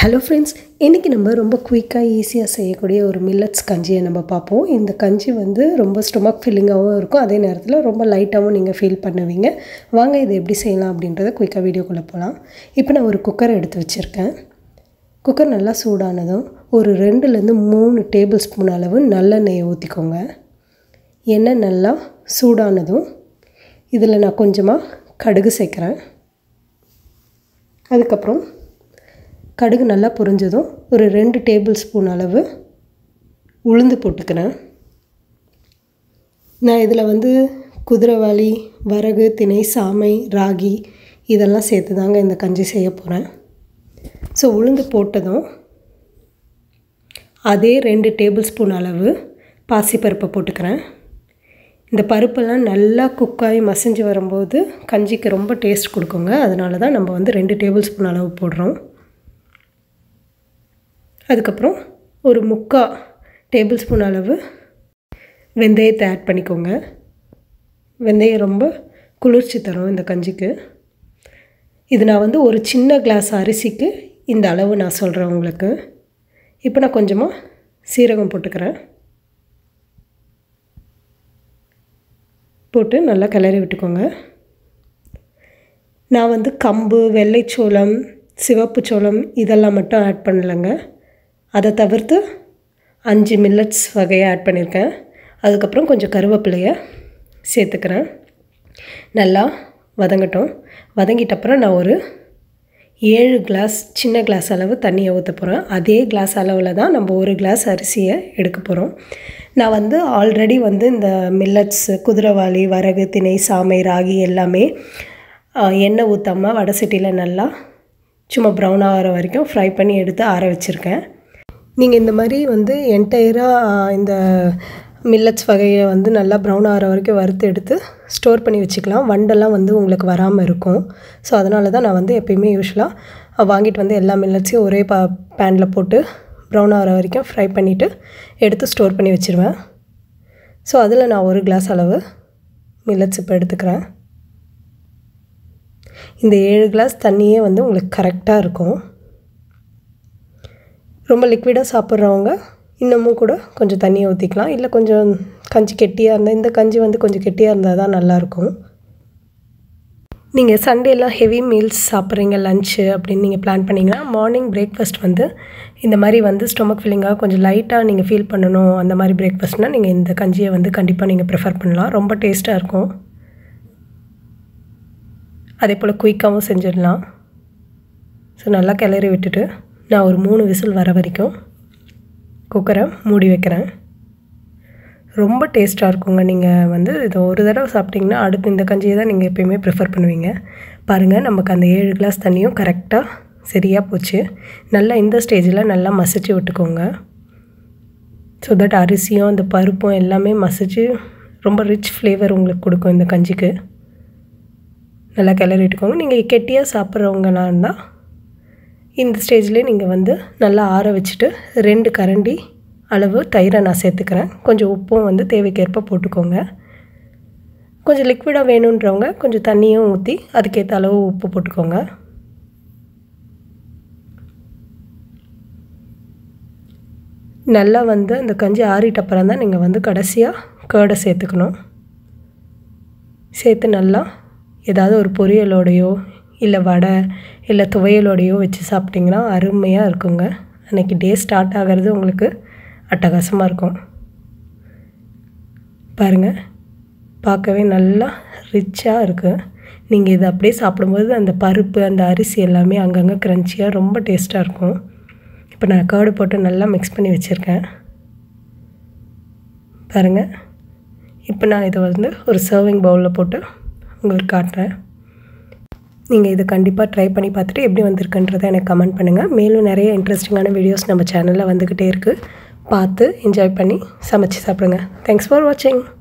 hello friends இன்றைக்கி நம்ம ரொம்ப குயிக்காக ஈஸியாக செய்யக்கூடிய ஒரு மில்லட்ஸ் கஞ்சியை நம்ம பார்ப்போம் இந்த கஞ்சி வந்து ரொம்ப ஸ்டொமக் ஃபில்லிங்காகவும் இருக்கும் அதே நேரத்தில் ரொம்ப லைட்டாகவும் நீங்கள் ஃபீல் பண்ணுவீங்க வாங்க இதை எப்படி செய்யலாம் அப்படின்றத குயிக்காக வீடியோக்குள்ளே போகலாம் இப்போ நான் ஒரு குக்கர் எடுத்து வச்சுருக்கேன் குக்கர் நல்லா சூடானதும் ஒரு ரெண்டுலேருந்து மூணு டேபிள் ஸ்பூன் அளவு நல்லெண்ணெயை ஊற்றிக்கோங்க எண்ணெய் நல்லா சூடானதும் இதில் நான் கொஞ்சமாக கடுகு சேர்க்குறேன் அதுக்கப்புறம் கடுகு நல்லா பொரிஞ்சதும் ஒரு ரெண்டு டேபிள் ஸ்பூன் அளவு உளுந்து போட்டுக்கிறேன் நான் இதில் வந்து குதிரைவாளி வரகு திணை சாமை ராகி இதெல்லாம் சேர்த்து தாங்க இந்த கஞ்சி செய்ய போகிறேன் ஸோ உளுந்து போட்டதும் அதே ரெண்டு டேபிள் ஸ்பூன் அளவு பாசிப்பருப்பை போட்டுக்கிறேன் இந்த பருப்பெல்லாம் நல்லா குக்காகி மசிஞ்சு வரும்போது கஞ்சிக்கு ரொம்ப டேஸ்ட் கொடுக்குங்க அதனால தான் நம்ம வந்து ரெண்டு டேபிள் ஸ்பூன் அளவு போடுறோம் அதுக்கப்புறம் ஒரு முக்கா டேபிள் ஸ்பூன் அளவு வெந்தயத்தை ஆட் பண்ணிக்கோங்க வெந்தயம் ரொம்ப குளிர்ச்சி தரும் இந்த கஞ்சிக்கு இது நான் வந்து ஒரு சின்ன கிளாஸ் அரிசிக்கு இந்த அளவு நான் சொல்கிறேன் உங்களுக்கு இப்போ நான் கொஞ்சமாக சீரகம் போட்டுக்கிறேன் போட்டு நல்லா கிளறி விட்டுக்கோங்க நான் வந்து கம்பு வெள்ளைச்சோளம் சிவப்பு சோளம் இதெல்லாம் மட்டும் ஆட் பண்ணலைங்க அதை தவிர்த்து அஞ்சு மில்லட்ஸ் வகையை ஆட் பண்ணியிருக்கேன் அதுக்கப்புறம் கொஞ்சம் கருவேப்பிலையை சேர்த்துக்கிறேன் நல்லா வதங்கட்டும் வதங்கிட்ட அப்புறம் நான் ஒரு ஏழு கிளாஸ் சின்ன கிளாஸ் அளவு தண்ணியை ஊற்ற போகிறேன் அதே கிளாஸ் அளவில் தான் நம்ம ஒரு கிளாஸ் அரிசியை எடுக்க போகிறோம் நான் வந்து ஆல்ரெடி வந்து இந்த மில்லட்ஸ் குதிரைவாளி வரகு திணை சாமை ராகி எல்லாமே எண்ணெய் ஊற்றாமல் வடை சட்டியில் நல்லா சும்மா ப்ரௌன் ஆகிற வரைக்கும் ஃப்ரை பண்ணி எடுத்து ஆற வச்சுருக்கேன் நீங்கள் இந்த மாதிரி வந்து என்டையராக இந்த மில்லட்ஸ் வகையை வந்து நல்லா ப்ரௌன் ஆகிற வரைக்கும் வறுத்து எடுத்து ஸ்டோர் பண்ணி வச்சுக்கலாம் வண்டெல்லாம் வந்து உங்களுக்கு வராமல் இருக்கும் ஸோ அதனால தான் நான் வந்து எப்பயுமே யூஸ்வலாக வாங்கிட்டு வந்து எல்லா மில்லட்ஸையும் ஒரே பா பேனில் போட்டு ப்ரௌன் ஆகிற வரைக்கும் ஃப்ரை பண்ணிவிட்டு எடுத்து ஸ்டோர் பண்ணி வச்சுருவேன் ஸோ அதில் நான் ஒரு கிளாஸ் அளவு மில்லட்ஸ் இப்போ எடுத்துக்கிறேன் இந்த ஏழு கிளாஸ் தண்ணியே வந்து உங்களுக்கு கரெக்டாக இருக்கும் ரொம்ப லிக்விடாக சாப்பிட்றவங்க இன்னமும் கூட கொஞ்சம் தண்ணியை ஊற்றிக்கலாம் இல்லை கொஞ்சம் கஞ்சி கெட்டியாக இருந்தால் இந்த கஞ்சி வந்து கொஞ்சம் கெட்டியாக இருந்தால் தான் நல்லாயிருக்கும் நீங்கள் சண்டேலாம் ஹெவி மீல்ஸ் சாப்பிட்றீங்க லஞ்சு அப்படின்னு நீங்கள் பிளான் பண்ணிங்கன்னா மார்னிங் பிரேக்ஃபாஸ்ட் வந்து இந்த மாதிரி வந்து ஸ்டொமக் ஃபில்லிங்காக கொஞ்சம் லைட்டாக நீங்கள் ஃபீல் பண்ணணும் அந்த மாதிரி பிரேக்ஃபாஸ்ட்னால் நீங்கள் இந்த கஞ்சியை வந்து கண்டிப்பாக நீங்கள் ப்ரிஃபர் பண்ணலாம் ரொம்ப டேஸ்ட்டாக இருக்கும் அதே போல் குயிக்காகவும் செஞ்சிடலாம் ஸோ நல்லா கிளறி விட்டுட்டு நான் ஒரு மூணு விசில் வர வரைக்கும் குக்கரை மூடி வைக்கிறேன் ரொம்ப டேஸ்ட்டாக இருக்குங்க நீங்கள் வந்து இதை ஒரு தடவை சாப்பிட்டிங்கன்னா அடுத்து இந்த கஞ்சியை தான் நீங்கள் எப்பயுமே ப்ரிஃபர் பண்ணுவீங்க பாருங்கள் நமக்கு அந்த ஏழு கிளாஸ் தண்ணியும் கரெக்டாக சரியாக போச்சு நல்லா இந்த ஸ்டேஜில் நல்லா மசிச்சு விட்டுக்கோங்க ஸோ தட் அரிசியும் அந்த பருப்பும் எல்லாமே மசிச்சு ரொம்ப ரிச் ஃப்ளேவர் உங்களுக்கு கொடுக்கும் இந்த கஞ்சிக்கு நல்லா கிளறி விட்டுக்கோங்க நீங்கள் கெட்டியாக சாப்பிட்றவங்களா இருந்தால் இந்த ஸ்டேஜ்லேயே நீங்கள் வந்து நல்லா ஆற வச்சுட்டு ரெண்டு கரண்டி அளவு தயிரை நான் சேர்த்துக்கிறேன் கொஞ்சம் உப்பும் வந்து தேவைக்கேற்ப போட்டுக்கோங்க கொஞ்சம் லிக்விடாக வேணுன்றவங்க கொஞ்சம் தண்ணியும் ஊற்றி அதுக்கேற்ற அளவு உப்பு போட்டுக்கோங்க நல்லா வந்து அந்த கஞ்சி ஆறிட்ட அப்புறம் தான் நீங்கள் வந்து கடைசியாக கேர்டை சேர்த்துக்கணும் சேர்த்து நல்லா ஏதாவது ஒரு பொரியலோடையோ இல்லை வடை இல்லை துவையலோடையோ வச்சு சாப்பிட்டிங்கன்னா அருமையாக இருக்குங்க அன்றைக்கி டே ஸ்டார்ட் ஆகிறது உங்களுக்கு அட்டகாசமாக இருக்கும் பாருங்கள் பார்க்கவே நல்லா ரிச்சாக இருக்குது நீங்கள் இதை அப்படியே சாப்பிடும்போது அந்த பருப்பு அந்த அரிசி எல்லாமே அங்கங்கே க்ரன்ச்சியாக ரொம்ப டேஸ்ட்டாக இருக்கும் இப்போ நான் கேர்டு போட்டு நல்லா மிக்ஸ் பண்ணி வச்சுருக்கேன் பாருங்கள் இப்போ நான் இதை வந்து ஒரு சர்விங் பவுலில் போட்டு உங்களுக்கு காட்டுறேன் நீங்கள் இது கண்டிப்பாக ட்ரை பண்ணி பார்த்துட்டு எப்படி வந்திருக்குன்றதை எனக்கு கமெண்ட் பண்ணுங்கள் மேலும் நிறைய இன்ட்ரெஸ்டிங்கான வீடியோஸ் நம்ம சேனலில் வந்துக்கிட்டே இருக்குது பார்த்து என்ஜாய் பண்ணி சமைச்சு சாப்பிடுங்க தேங்க்ஸ் ஃபார் வாட்சிங்